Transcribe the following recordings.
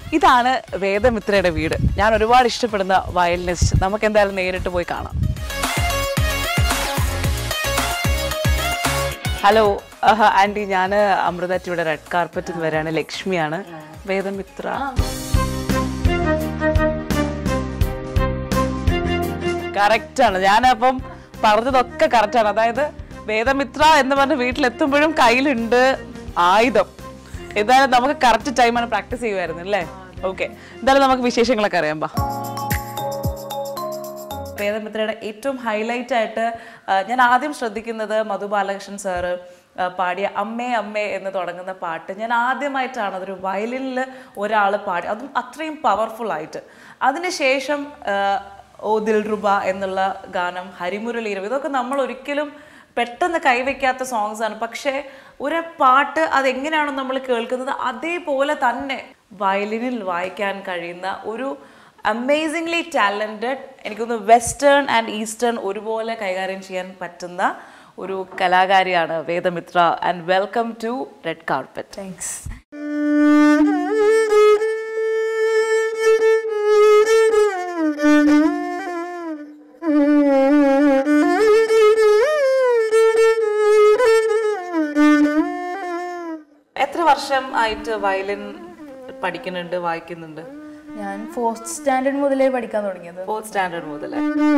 ഇതാണ് വേദമിത്രയുടെ വീട് ഞാൻ ഒരുപാട് ഇഷ്ടപ്പെടുന്ന വയലിനിസ്റ്റ് നമുക്ക് എന്തായാലും നേരിട്ട് പോയി കാണാം ഹലോ ആൻറ്റി ഞാൻ അമൃത ടിയുടെ റെഡ് കാർപ്പറ്റിൽ വരാണ് ലക്ഷ്മിയാണ് വേദമിത്ര കറക്റ്റാണ് ഞാനപ്പം പറഞ്ഞതൊക്കെ കറക്റ്റാണ് അതായത് വേദമിത്ര എന്ന് പറഞ്ഞ വീട്ടിലെത്തുമ്പോഴും കയ്യിലുണ്ട് ആയുധം എന്തായാലും നമുക്ക് കറക്റ്റ് ടൈമാണ് പ്രാക്ടീസ് ചെയ്യുമായിരുന്നു അല്ലേ ഓക്കെ എന്തായാലും നമുക്ക് വിശേഷങ്ങളൊക്കെ അറിയാം ബാ വേദമിത്രയുടെ ഏറ്റവും ഹൈലൈറ്റ് ആയിട്ട് ആ, ഞാൻ ആദ്യം ശ്രദ്ധിക്കുന്നത് മധു ബാലകൃഷ്ണൻ സാറ് ആ, പാടിയ അമ്മേ അമ്മേ എന്ന് തുടങ്ങുന്ന പാട്ട് ഞാൻ ആദ്യമായിട്ടാണ് അതൊരു വയലിനിൽ ഒരാൾ പാടി അതും അത്രയും പവർഫുൾ ആയിട്ട് അതിനുശേഷം ആ, ഓ ദിൽറുബ എന്നുള്ള ഗാനം ഹരിമുരളീരം ഇതൊക്കെ നമ്മൾ ഒരിക്കലും പെട്ടെന്ന് കൈവയ്ക്കാത്ത സോങ്സ് ആണ് പക്ഷേ ഒരു പാട്ട് അതെങ്ങനെയാണോ നമ്മൾ കേൾക്കുന്നത് അതേപോലെ തന്നെ വയലിനിൽ വായിക്കാൻ കഴിയുന്ന ഒരു അമേസിംഗ്ലി ടാലൻറ്റഡ് എനിക്കൊന്ന് വെസ്റ്റേൺ ആൻഡ് ഈസ്റ്റേൺ ഒരുപോലെ കൈകാര്യം ചെയ്യാൻ പറ്റുന്ന ഒരു കലാകാരിയാണ് Vedamitra and welcome to red carpet thanks എത്ര വർഷം ആയിട്ട് വയലിൻ പഠിക്കുന്നുണ്ട് വായിക്കുന്നുണ്ട് ഞാൻ ഫോർത്ത് സ്റ്റാൻഡേർഡ് മുതലേ പഠിക്കാൻ തുടങ്ങിയത് ഫോർത്ത് സ്റ്റാൻഡേർഡ് മുതൽ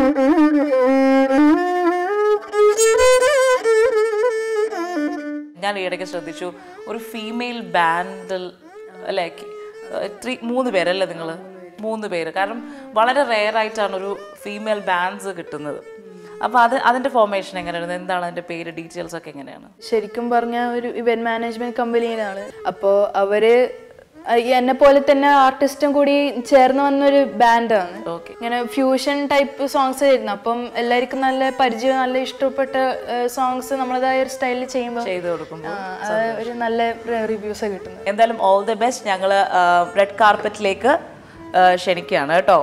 ഞാൻ ഈയിടയ്ക്ക് ശ്രദ്ധിച്ചു ഒരു ഫീമെയിൽ ബാൻഡിൽ അല്ലേ ത്രീ മൂന്ന് പേരല്ലേ നിങ്ങൾ മൂന്ന് പേര് കാരണം വളരെ റെയർ ആയിട്ടാണ് ഒരു ഫീമെയിൽ ബാൻഡ്സ് കിട്ടുന്നത് അപ്പോൾ അത് അതിൻ്റെ ഫോർമേഷൻ എങ്ങനെയാണ് എന്താണ് അതിൻ്റെ പേര് ഡീറ്റെയിൽസ് ഒക്കെ എങ്ങനെയാണ് ശരിക്കും പറഞ്ഞ ഒരു ഇവന്റ് മാനേജ്മെന്റ് കമ്പനിയിലാണ് അപ്പോൾ അവര് ഈ എന്നെ പോലെ തന്നെ ആർട്ടിസ്റ്റും കൂടി ചേർന്ന് വന്നൊരു ബാൻഡാണ് ഓക്കെ ഇങ്ങനെ ഫ്യൂഷൻ ടൈപ്പ് സോങ്സ് ആയിരുന്നു അപ്പം എല്ലാവർക്കും നല്ല പരിചയം നല്ല ഇഷ്ടപ്പെട്ട സോങ്സ് നമ്മളതായ ഒരു സ്റ്റൈലിൽ ചെയ്യുമ്പോൾ ചെയ്ത് കൊടുക്കുമ്പോൾ ഒരു നല്ല റിവ്യൂസ് കിട്ടുന്നത് എന്തായാലും ഓൾ ദി ബെസ്റ്റ് ഞങ്ങൾ റെഡ് കാർപ്പറ്റിലേക്ക് ക്ഷണിക്കുകയാണ് കേട്ടോ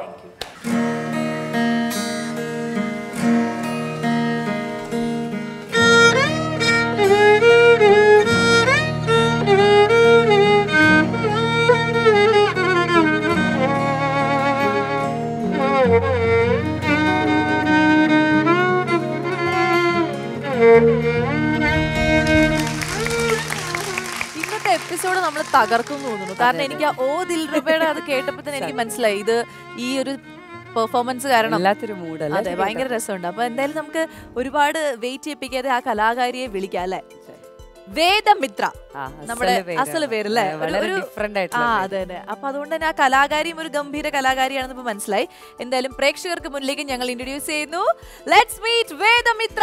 ഇന്നത്തെ എപ്പിസോഡ് നമ്മൾ തകർക്കും തോന്നുന്നു കാരണം എനിക്ക് ആ ഓ ദിൽറുബയുടെ അത് കേട്ടപ്പോൾ തന്നെ എനിക്ക് മനസ്സിലായി ഇത് ഈ ഒരു പെർഫോമൻസ് കാരണം വല്ലാത്തൊരു മൂഡല്ലേ അതെ ഭയങ്കര രസമുണ്ട് അപ്പൊ എന്തായാലും നമുക്ക് ഒരുപാട് വെയിറ്റ് ചെയ്യിപ്പിക്കാതെ ആ കലാകാരിയെ വിളിക്കാം അല്ലെ വേദമിത്ര ആ, അസല് നമ്മുടെ പേരാണ്. അസല് പേരല്ലേ ആ, വളരെ different ആയിട്ടുള്ള ആ അതെ അതെ അപ്പൊ അതുകൊണ്ട് തന്നെ ആ കലാകാരിയും ഒരു ഗംഭീര കലാകാരിയാണെന്ന് ഇപ്പൊ മനസ്സിലായി എന്തായാലും പ്രേക്ഷകർക്ക് മുന്നിലേക്ക് ഞങ്ങൾ ഇൻട്രൊഡ്യൂസ് ചെയ്യുന്നു ലെറ്റ്സ് മീറ്റ് വേദമിത്ര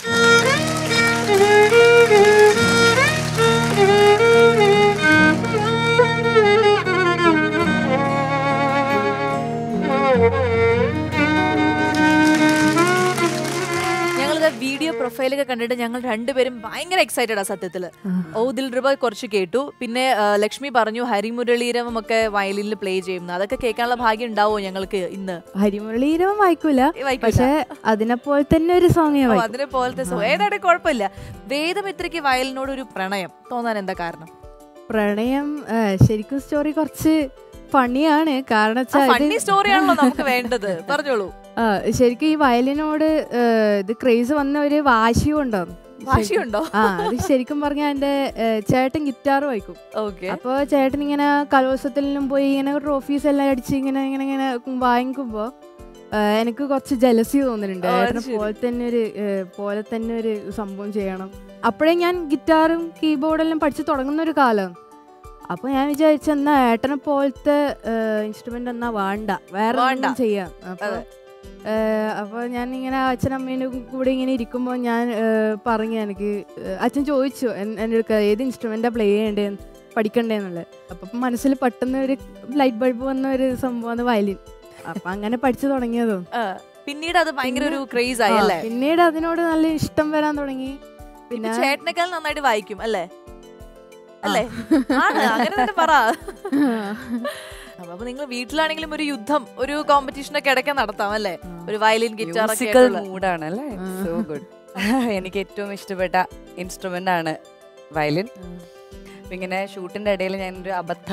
ഞങ്ങളിത് വീഡിയോ പ്രൊഫൈലൊക്കെ കണ്ടിട്ട് ഞങ്ങൾ രണ്ടുപേരും ഭയങ്കര എക്സൈറ്റഡ് ആ സത്യത്തില് ഓ ദിൽ റിബ കുറച്ച് കേട്ടു പിന്നെ ആ, ലക്ഷ്മി പറഞ്ഞു ഹരിമുരളീരവം ഒക്കെ വയലിനിൽ പ്ലേ ചെയ്യുന്നു അതൊക്കെ കേൾക്കാനുള്ള ഭാഗ്യം ഉണ്ടാവോ ഞങ്ങൾക്ക് ഇന്ന് ഹരിമുരളീരവം വായിക്കൂല വായിക്കൂല. പക്ഷെ അതിനെ പോലെ തന്നെ ഒരു സോങ് ഞാൻ ഓ, വായിക്കും അതിനെ പോലത്തെ സോ ഏതാണ്ട് കുഴപ്പമില്ല വേദമിത്രയ്ക്ക് വയലിനോട് ഒരു പ്രണയം തോന്നാൻ എന്താ കാരണം പ്രണയം ആ, ശരിക്കും സ്റ്റോറി കുറച്ച് ഫണിയാണ് കാരണം വെച്ചാൽ ഫണ്ണി സ്റ്റോറിയാണല്ലോ നമുക്ക് വേണ്ടത് പറഞ്ഞോളൂ ശരിക്കും ഈ വയലിനോട് ആ, ഇത് ക്രേസ് വന്ന ഒരു വാശി കൊണ്ടാണ് വാശിയുണ്ടോ ആ അത് ശരിക്കും പറഞ്ഞാൽ എന്റെ ആ, ചേട്ടൻ ഗിറ്റാർ വായിക്കും ഓക്കെ അപ്പോൾ ചേട്ടൻ ഇങ്ങനെ കലോത്സവത്തിലും പോയി ഇങ്ങനെ ട്രോഫീസ് എല്ലാം അടിച്ച് ഇങ്ങനെ ഇങ്ങനെ ഇങ്ങനെ വാങ്ങിക്കുമ്പോൾ എനിക്ക് കുറച്ച് ജലസി തോന്നുന്നുണ്ട് ഓ, അത് ഏട്ടനെ ശരി. പോലെ തന്നെ ഒരു ഏ, പോലെ തന്നെ ഒരു സംഭവം ചെയ്യണം അപ്പോഴേ ഞാൻ ഗിറ്റാറും കീബോർഡെല്ലാം പഠിച്ചു തുടങ്ങുന്ന ഒരു കാലം അപ്പൊ ഞാൻ വിചാരിച്ച എന്നാ ഏട്ടനെ പോലത്തെ ഇൻസ്ട്രുമെന്റ് എന്നാ വേണ്ട വേറെ വേണ്ട. എന്തെങ്കിലും ചെയ്യാം അപ്പൊ അതെ. ഏ, അപ്പൊ ഞാൻ ഇങ്ങനെ അച്ഛനമ്മേൻ്റെ കൂടെ ഇങ്ങനെ ഇരിക്കുമ്പോൾ ഞാൻ ഏ, പറഞ്ഞു എനിക്ക് ഏ, അച്ഛൻ ചോദിച്ചു എൻ- എൻ്റെ അടുക്ക ഏത് ഇൻസ്ട്രുമെന്റാ പ്ലേ ചെയ്യേണ്ടതെന്ന് പഠിക്കണ്ടേന്നുള്ളത് അപ്പൊ മനസ്സിൽ പെട്ടെന്ന് ഒരു ലൈറ്റ് ബൾബ് വന്ന ഒരു സംഭവമാണ് വയലിൻ അപ്പൊ അങ്ങനെ പഠിച്ചു തുടങ്ങിയതോ പിന്നീട് അത് ഭയങ്കര ഒരു ക്രേസ് ആയി അല്ലേ പിന്നീട് അതിനോട് നല്ല ഇഷ്ടം വരാൻ തുടങ്ങി പിന്നെ പിന്നെ ചേട്ടനേക്കാൾ നന്നായിട്ട് വായിക്കും അല്ലേ അല്ലേ ആണ് അങ്ങനെ തന്നെ പറ അപ്പൊ നിങ്ങൾ വീട്ടിലാണെങ്കിലും ഒരു യുദ്ധം ഒരു കോമ്പറ്റീഷൻ ഒക്കെ ഇടയ്ക്ക് നടത്താം അല്ലേ ഒരു വയലിൻ ഗിറ്റാർ ഒക്കെ മ്യൂസിക്കൽ ആയിട്ടുള്ള. മൂഡാണ് അല്ലേ സോ ഗുഡ് എനിക്ക് ഏറ്റവും ഇഷ്ടപ്പെട്ട ഇൻസ്ട്രുമെന്റ് ആണ് വയലിൻ ഇങ്ങനെ ഷൂട്ടിന്റെ ഇടയിൽ ഞാൻ ഒരു അബദ്ധ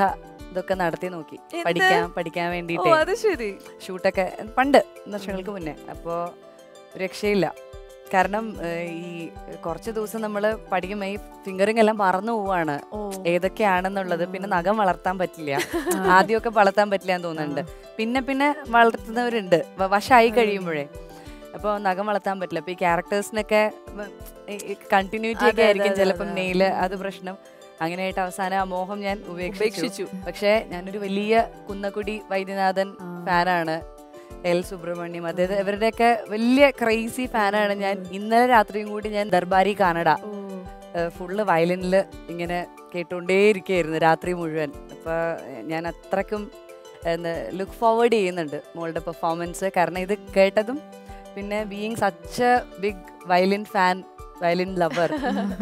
ഇതൊക്കെ നടത്തി നോക്കി എന്ത്? പഠിക്കാൻ പഠിക്കാൻ ഓ വേണ്ടിയിട്ട് അത് ശരി ഷൂട്ടൊക്കെ പണ്ട് വർഷങ്ങൾക്ക് മുന്നേ അപ്പോൾ രക്ഷയില്ല കാരണം ഏഹ്, ഈ കുറച്ച് ദിവസം നമ്മൾ പഠിക്കുമ്പോൾ ഈ ഫിംഗറിങ് എല്ലാം മറന്നു പോവാണ് ഓ ഏതൊക്കെയാണെന്നുള്ളത് പിന്നെ നഖം വളർത്താൻ പറ്റില്ല ആദ്യമൊക്കെ വളർത്താൻ പറ്റില്ല എന്ന് തോന്നുന്നുണ്ട് പിന്നെ പിന്നെ വളർത്തുന്നവരുണ്ട് വ- വശമായി കഴിയുമ്പോഴേ അപ്പോൾ നഖം വളർത്താൻ പറ്റില്ല അപ്പോൾ ഈ ക്യാരക്ടേഴ്സിനൊക്കെ കണ്ടിന്യൂറ്റി ഒക്കെ അതെ, അതെ, ആയിരിക്കും അതെ, ചിലപ്പം അതെ. നെയില് അത് പ്രശ്നം അങ്ങനെയായിട്ട് അവസാനം ആ മോഹം ഞാൻ ഉപേക്ഷിച്ചു ഉപേക്ഷിച്ചു പക്ഷേ ഞാനൊരു വലിയ കുന്നക്കുടി വൈദ്യനാഥൻ ഫാനാണ് എൽ സുബ്രഹ്മണ്യം അതായത് ഇവരുടെയൊക്കെ വലിയ ക്രൈസി ഫാനാണ് ഞാൻ ഇന്നലെ രാത്രിയും കൂടി ഞാൻ ദർബാരി കാനഡ ഫുള്ള് വയലിനിൽ ഇങ്ങനെ കേട്ടുകൊണ്ടേയിരിക്കുകയായിരുന്നു രാത്രി മുഴുവൻ അപ്പോൾ ഞാൻ അത്രക്കും ലുക്ക് ഫോർവേഡ് ചെയ്യുന്നുണ്ട് മോളുടെ പെർഫോമൻസ് കാരണം ഇത് കേട്ടതും പിന്നെ being such a big violin fan violin lover